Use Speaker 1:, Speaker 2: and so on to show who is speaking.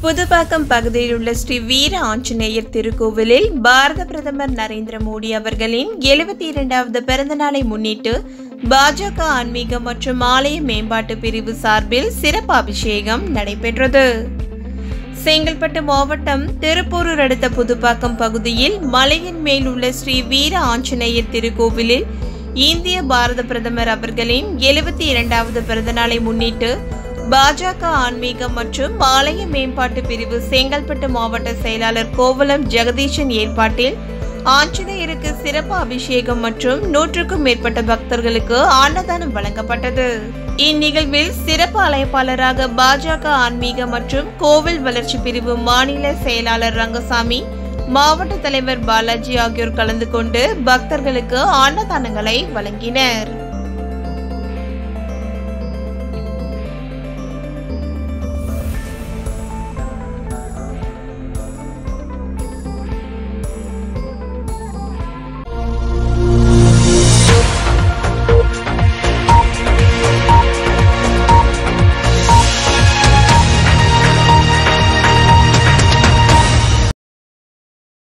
Speaker 1: புதுப்பாக்கம் பகுதியில் உள்ள ஸ்ரீ வீர ஆஞ்சநேயர் திருக்கோவிலில் பாரத பிரதமர் நரேந்திர மோடி அவர்களின் எழுபத்தி இரண்டாவது பிறந்த நாளை முன்னிட்டு பாஜக ஆன்மீக மற்றும் ஆலய மேம்பாட்டு பிரிவு சார்பில் சிறப்பு அபிஷேகம் நடைபெற்றது செங்கல்பட்டு மாவட்டம் திருப்பூரூர் அடுத்த புதுப்பாக்கம் பகுதியில் மலையின் மேல் உள்ள ஸ்ரீ வீர ஆஞ்சநேயர் திருக்கோவிலில் இந்திய பாரத பிரதமர் அவர்களின் எழுபத்தி இரண்டாவது பிறந்தநாளை முன்னிட்டு பாஜக ஆன்மீகம் மற்றும் ஆலய மேம்பாட்டு பிரிவு செங்கல்பட்டு மாவட்ட செயலாளர் கோவலம் ஜெகதீஷன் ஏற்பாட்டில் ஆஞ்சநேயருக்கு சிறப்பு அபிஷேகம் மற்றும் நூற்றுக்கும் மேற்பட்ட பக்தர்களுக்கு அன்னதானம் வழங்கப்பட்டது இந்நிகழ்வில் சிறப்பு அழைப்பாளராக பாஜக ஆன்மீக மற்றும் கோவில் வளர்ச்சி பிரிவு மாநில செயலாளர் ரங்கசாமி மாவட்ட தலைவர் பாலாஜி ஆகியோர் கலந்து கொண்டு பக்தர்களுக்கு அன்னதானங்களை வழங்கினர்